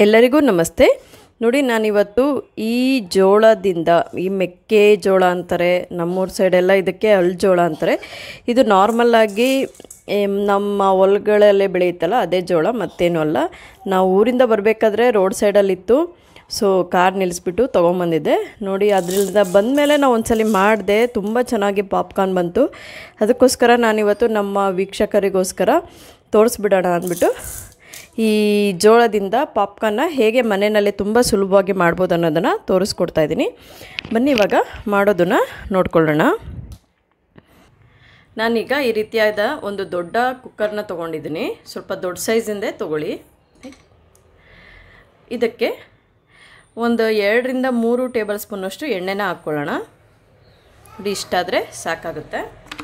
ಎಲ್ಲರಿಗೂ ನಮಸ್ತೆ ನೋಡಿ ನಾನಿವತ್ತು ಈ ಜೋಳದಿಂದ ಈ ಮೆಕ್ಕೆ ಜೋಳ ಅಂತಾರೆ ನಮ್ಮೂರ ಸೈಡೆಲ್ಲ ಇದಕ್ಕೆ ಅಳ್ ಜೋಳ ಅಂತಾರೆ ಇದು ನಾರ್ಮಲ್ಲಾಗಿ ನಮ್ಮ ಹೊಲಗಳಲ್ಲೇ ಬೆಳೆಯುತ್ತಲ್ಲ ಅದೇ ಜೋಳ ಮತ್ತೇನೂ ಅಲ್ಲ ನಾವು ಊರಿಂದ ಬರಬೇಕಾದ್ರೆ ರೋಡ್ ಸೈಡಲ್ಲಿತ್ತು ಸೊ ಕಾರ್ ನಿಲ್ಲಿಸ್ಬಿಟ್ಟು ತೊಗೊಂಬಂದಿದ್ದೆ ನೋಡಿ ಅದರಿಂದ ಬಂದಮೇಲೆ ನಾವು ಒಂದ್ಸಲಿ ಮಾಡಿದೆ ತುಂಬ ಚೆನ್ನಾಗಿ ಪಾಪ್ಕಾರ್ನ್ ಬಂತು ಅದಕ್ಕೋಸ್ಕರ ನಾನಿವತ್ತು ನಮ್ಮ ವೀಕ್ಷಕರಿಗೋಸ್ಕರ ತೋರಿಸ್ಬಿಡೋಣ ಅಂದ್ಬಿಟ್ಟು ಈ ಜೋಳದಿಂದ ಪಾಪ್ಕಾರ್ನ ಹೇಗೆ ಮನೆಯಲ್ಲೇ ತುಂಬ ಸುಲಭವಾಗಿ ಮಾಡ್ಬೋದು ಅನ್ನೋದನ್ನು ತೋರಿಸ್ಕೊಡ್ತಾ ಇದ್ದೀನಿ ಬನ್ನಿ ಇವಾಗ ಮಾಡೋದನ್ನು ನೋಡ್ಕೊಳ್ಳೋಣ ನಾನೀಗ ಈ ರೀತಿಯಾದ ಒಂದು ದೊಡ್ಡ ಕುಕ್ಕರ್ನ ತೊಗೊಂಡಿದ್ದೀನಿ ಸ್ವಲ್ಪ ದೊಡ್ಡ ಸೈಜಿಂದೇ ತೊಗೊಳ್ಳಿ ಇದಕ್ಕೆ ಒಂದು ಎರಡರಿಂದ ಮೂರು ಟೇಬಲ್ ಸ್ಪೂನಷ್ಟು ಎಣ್ಣೆನ ಹಾಕ್ಕೊಳ್ಳೋಣ ನೋಡಿ ಇಷ್ಟಾದರೆ ಸಾಕಾಗುತ್ತೆ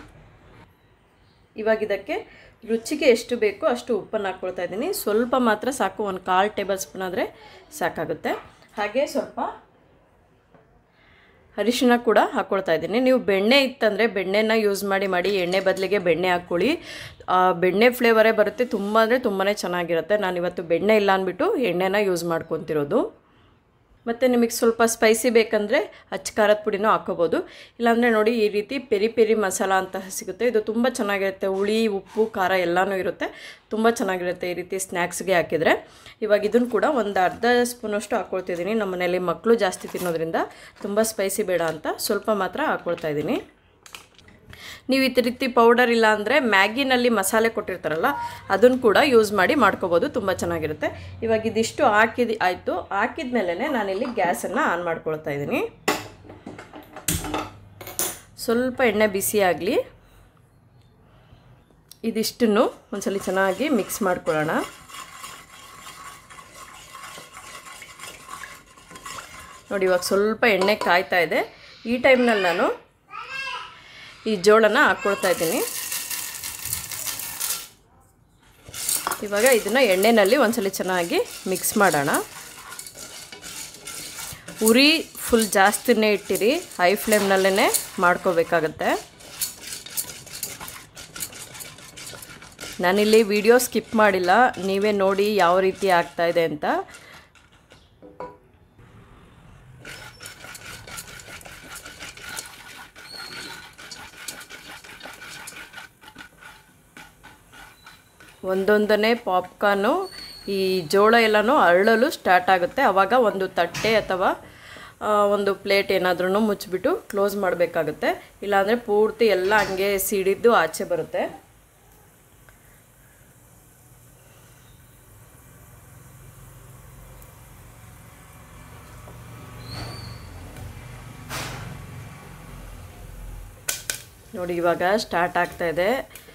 ಇವಾಗ ಇದಕ್ಕೆ ರುಚಿಗೆ ಎಷ್ಟು ಬೇಕೋ ಅಷ್ಟು ಉಪ್ಪನ್ನು ಹಾಕ್ಕೊಳ್ತಾ ಇದ್ದೀನಿ ಸ್ವಲ್ಪ ಮಾತ್ರ ಸಾಕು ಒಂದು ಕಾಲು ಟೇಬಲ್ ಸ್ಪೂನ್ ಆದರೆ ಸಾಕಾಗುತ್ತೆ ಹಾಗೆ ಸ್ವಲ್ಪ ಅರಿಶಿನ ಕೂಡ ಹಾಕ್ಕೊಳ್ತಾ ಇದ್ದೀನಿ ನೀವು ಬೆಣ್ಣೆ ಇತ್ತಂದರೆ ಬೆಣ್ಣೆನ ಯೂಸ್ ಮಾಡಿ ಮಾಡಿ ಎಣ್ಣೆ ಬದಲಿಗೆ ಬೆಣ್ಣೆ ಹಾಕ್ಕೊಳ್ಳಿ ಬೆಣ್ಣೆ ಫ್ಲೇವರೇ ಬರುತ್ತೆ ತುಂಬ ಅಂದರೆ ತುಂಬಾ ಚೆನ್ನಾಗಿರುತ್ತೆ ನಾನು ಇವತ್ತು ಬೆಣ್ಣೆ ಇಲ್ಲ ಅಂದ್ಬಿಟ್ಟು ಎಣ್ಣೆನ ಯೂಸ್ ಮಾಡ್ಕೊತಿರೋದು ಮತ್ತು ನಿಮಗೆ ಸ್ವಲ್ಪ ಸ್ಪೈಸಿ ಬೇಕಂದರೆ ಅಚ್ಚ ಖಾರದ ಪುಡಿನೂ ಹಾಕೋಬೋದು ಇಲ್ಲಾಂದರೆ ನೋಡಿ ಈ ರೀತಿ ಪೆರಿ ಪೆರಿ ಮಸಾಲ ಅಂತ ಸಿಗುತ್ತೆ ಇದು ತುಂಬ ಚೆನ್ನಾಗಿರುತ್ತೆ ಹುಳಿ ಉಪ್ಪು ಖಾರ ಎಲ್ಲನೂ ಇರುತ್ತೆ ತುಂಬ ಚೆನ್ನಾಗಿರುತ್ತೆ ಈ ರೀತಿ ಸ್ನ್ಯಾಕ್ಸ್ಗೆ ಹಾಕಿದರೆ ಇವಾಗ ಇದನ್ನು ಕೂಡ ಒಂದು ಅರ್ಧ ಸ್ಪೂನಷ್ಟು ಹಾಕ್ಕೊಳ್ತಿದ್ದೀನಿ ನಮ್ಮ ಮನೇಲಿ ಮಕ್ಕಳು ಜಾಸ್ತಿ ತಿನ್ನೋದ್ರಿಂದ ತುಂಬ ಸ್ಪೈಸಿ ಬೇಡ ಅಂತ ಸ್ವಲ್ಪ ಮಾತ್ರ ಹಾಕ್ಕೊಳ್ತಾ ಇದ್ದೀನಿ ನೀವು ಈ ರೀತಿ ಪೌಡರ್ ಇಲ್ಲ ಅಂದರೆ ಮ್ಯಾಗಿನಲ್ಲಿ ಮಸಾಲೆ ಕೊಟ್ಟಿರ್ತಾರಲ್ಲ ಅದನ್ನು ಕೂಡ ಯೂಸ್ ಮಾಡಿ ಮಾಡ್ಕೋಬೋದು ತುಂಬ ಚೆನ್ನಾಗಿರುತ್ತೆ ಇವಾಗ ಇದಿಷ್ಟು ಹಾಕಿದ ಆಯಿತು ಹಾಕಿದ ಮೇಲೇ ನಾನಿಲ್ಲಿ ಗ್ಯಾಸನ್ನು ಆನ್ ಮಾಡ್ಕೊಳ್ತಾ ಇದ್ದೀನಿ ಸ್ವಲ್ಪ ಎಣ್ಣೆ ಬಿಸಿ ಆಗಲಿ ಇದಿಷ್ಟನ್ನು ಒಂದ್ಸಲ ಚೆನ್ನಾಗಿ ಮಿಕ್ಸ್ ಮಾಡ್ಕೊಳ್ಳೋಣ ನೋಡಿ ಇವಾಗ ಸ್ವಲ್ಪ ಎಣ್ಣೆ ಕಾಯ್ತಾ ಇದೆ ಈ ಟೈಮ್ನಲ್ಲಿ ನಾನು ಈ ಜೋಳನ ಹಾಕ್ಕೊಳ್ತಾ ಇದ್ದೀನಿ ಇವಾಗ ಇದನ್ನು ಎಣ್ಣೆಯಲ್ಲಿ ಒಂದ್ಸಲ ಚೆನ್ನಾಗಿ ಮಿಕ್ಸ್ ಮಾಡೋಣ ಉರಿ ಫುಲ್ ಜಾಸ್ತಿನೇ ಇಟ್ಟಿರಿ ಹೈ ಫ್ಲೇಮ್ನಲ್ಲೇ ಮಾಡ್ಕೋಬೇಕಾಗತ್ತೆ ನಾನಿಲ್ಲಿ ವಿಡಿಯೋ ಸ್ಕಿಪ್ ಮಾಡಿಲ್ಲ ನೀವೇ ನೋಡಿ ಯಾವ ರೀತಿ ಆಗ್ತಾ ಇದೆ ಅಂತ ಒಂದೊಂದನೇ ಪಾಪ್ಕಾರ್ನು ಈ ಜೋಳ ಎಲ್ಲನೂ ಅರಳಲು ಸ್ಟಾರ್ಟ್ ಆಗುತ್ತೆ ಆವಾಗ ಒಂದು ತಟ್ಟೆ ಅಥವಾ ಒಂದು ಪ್ಲೇಟ್ ಏನಾದ್ರೂ ಮುಚ್ಚಿಬಿಟ್ಟು ಕ್ಲೋಸ್ ಮಾಡಬೇಕಾಗುತ್ತೆ ಇಲ್ಲಾಂದರೆ ಪೂರ್ತಿ ಎಲ್ಲ ಹಂಗೆ ಸಿಡಿದ್ದು ಆಚೆ ಬರುತ್ತೆ ನೋಡಿ ಇವಾಗ ಸ್ಟಾರ್ಟ್ ಆಗ್ತಾ ಇದೆ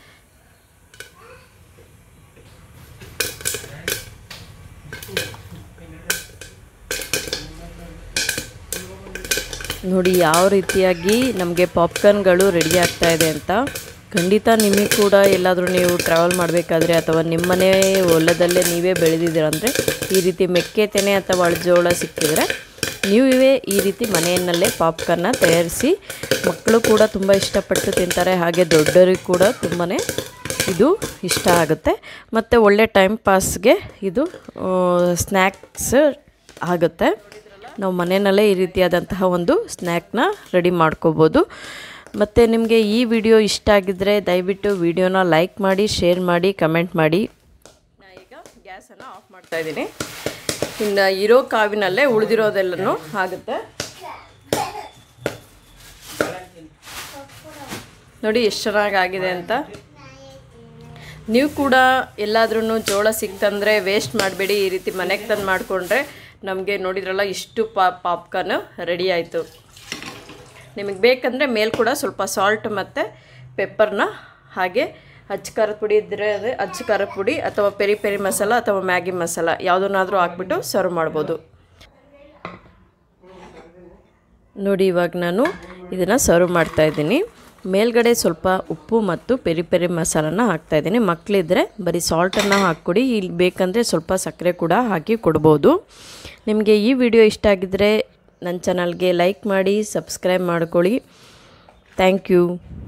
ನೋಡಿ ಯಾವ ರೀತಿಯಾಗಿ ನಮಗೆ ಪಾಪ್ಕಾರ್ನ್ಗಳು ರೆಡಿ ಆಗ್ತಾ ಇದೆ ಅಂತ ಖಂಡಿತ ನಿಮಗೆ ಕೂಡ ಎಲ್ಲಾದರೂ ನೀವು ಟ್ರಾವೆಲ್ ಮಾಡಬೇಕಾದ್ರೆ ಅಥವಾ ನಿಮ್ಮನೆ ಹೊಲದಲ್ಲೇ ನೀವೇ ಬೆಳೆದಿದ್ದೀರಂದರೆ ಈ ರೀತಿ ಮೆಕ್ಕೆ ತೆನೆ ಅಥವಾ ಅಳಜೋಳ ಸಿಕ್ಕಿದರೆ ನೀವೇ ಈ ರೀತಿ ಮನೆಯಲ್ಲೇ ಪಾಪ್ಕಾರ್ನ ತಯಾರಿಸಿ ಮಕ್ಕಳು ಕೂಡ ತುಂಬ ಇಷ್ಟಪಟ್ಟು ತಿಂತಾರೆ ಹಾಗೆ ದೊಡ್ಡರಿಗೆ ಕೂಡ ತುಂಬಾ ಇದು ಇಷ್ಟ ಆಗುತ್ತೆ ಮತ್ತು ಒಳ್ಳೆ ಟೈಮ್ ಪಾಸ್ಗೆ ಇದು ಸ್ನ್ಯಾಕ್ಸ್ ಆಗುತ್ತೆ ನಾವು ಮನೆಯಲ್ಲೇ ಈ ರೀತಿಯಾದಂತಹ ಒಂದು ಸ್ನ್ಯಾಕ್ನ ರೆಡಿ ಮಾಡ್ಕೋಬೋದು ಮತ್ತು ನಿಮಗೆ ಈ ವಿಡಿಯೋ ಇಷ್ಟ ಆಗಿದ್ದರೆ ದಯವಿಟ್ಟು ವಿಡಿಯೋನ ಲೈಕ್ ಮಾಡಿ ಶೇರ್ ಮಾಡಿ ಕಮೆಂಟ್ ಮಾಡಿ ನಾನು ಈಗ ಗ್ಯಾಸನ್ನು ಆಫ್ ಮಾಡ್ತಾ ಇದ್ದೀನಿ ಇನ್ನು ಇರೋ ಕಾವಿನಲ್ಲೇ ಉಳಿದಿರೋದೆಲ್ಲನೂ ಆಗುತ್ತೆ ನೋಡಿ ಎಷ್ಟು ಚೆನ್ನಾಗಿ ಆಗಿದೆ ಅಂತ ನೀವು ಕೂಡ ಎಲ್ಲಾದ್ರೂ ಜೋಳ ಸಿಕ್ತಂದರೆ ವೇಸ್ಟ್ ಮಾಡಬೇಡಿ ಈ ರೀತಿ ಮನೆಗೆ ತಂದು ಮಾಡಿಕೊಂಡ್ರೆ ನಮಗೆ ನೋಡಿದ್ರಲ್ಲ ಇಷ್ಟು ಪಾ ಪಾಪ್ಕಾರ್ನ್ ರೆಡಿ ಆಯಿತು ನಿಮಗೆ ಬೇಕಂದರೆ ಮೇಲೆ ಕೂಡ ಸ್ವಲ್ಪ ಸಾಲ್ಟ್ ಮತ್ತು ಪೆಪ್ಪರ್ನ ಹಾಗೆ ಅಚ್ಚ ಖಾರದ ಪುಡಿ ಇದ್ದರೆ ಅದೇ ಅಚ್ಚ ಖಾರದ ಪುಡಿ ಅಥವಾ ಪೆರಿ ಪೆರಿ ಮಸಾಲ ಅಥವಾ ಮ್ಯಾಗಿ ಮಸಾಲ ಯಾವುದನ್ನಾದರೂ ಹಾಕ್ಬಿಟ್ಟು ಸರ್ವ್ ಮಾಡ್ಬೋದು ನೋಡಿ ಇವಾಗ ನಾನು ಇದನ್ನು ಸರ್ವ್ ಮಾಡ್ತಾಯಿದ್ದೀನಿ ಮೇಲ್ಗಡೆ ಸ್ವಲ್ಪ ಉಪ್ಪು ಮತ್ತು ಪೆರಿ ಪೆರಿ ಮಸಾಲನ ಹಾಕ್ತಾಯಿದ್ದೀನಿ ಮಕ್ಕಳಿದ್ರೆ ಬರೀ ಸಾಲ್ಟನ್ನು ಹಾಕ್ಕೊಡಿ ಇಲ್ಲಿ ಬೇಕಂದರೆ ಸ್ವಲ್ಪ ಸಕ್ಕರೆ ಕೂಡ ಹಾಕಿ ಕೊಡ್ಬೋದು ನಿಮಗೆ ಈ ವಿಡಿಯೋ ಇಷ್ಟ ಆಗಿದ್ದರೆ ನನ್ನ ಚಾನಲ್ಗೆ ಲೈಕ್ ಮಾಡಿ ಸಬ್ಸ್ಕ್ರೈಬ್ ಮಾಡ್ಕೊಳ್ಳಿ ಥ್ಯಾಂಕ್ ಯು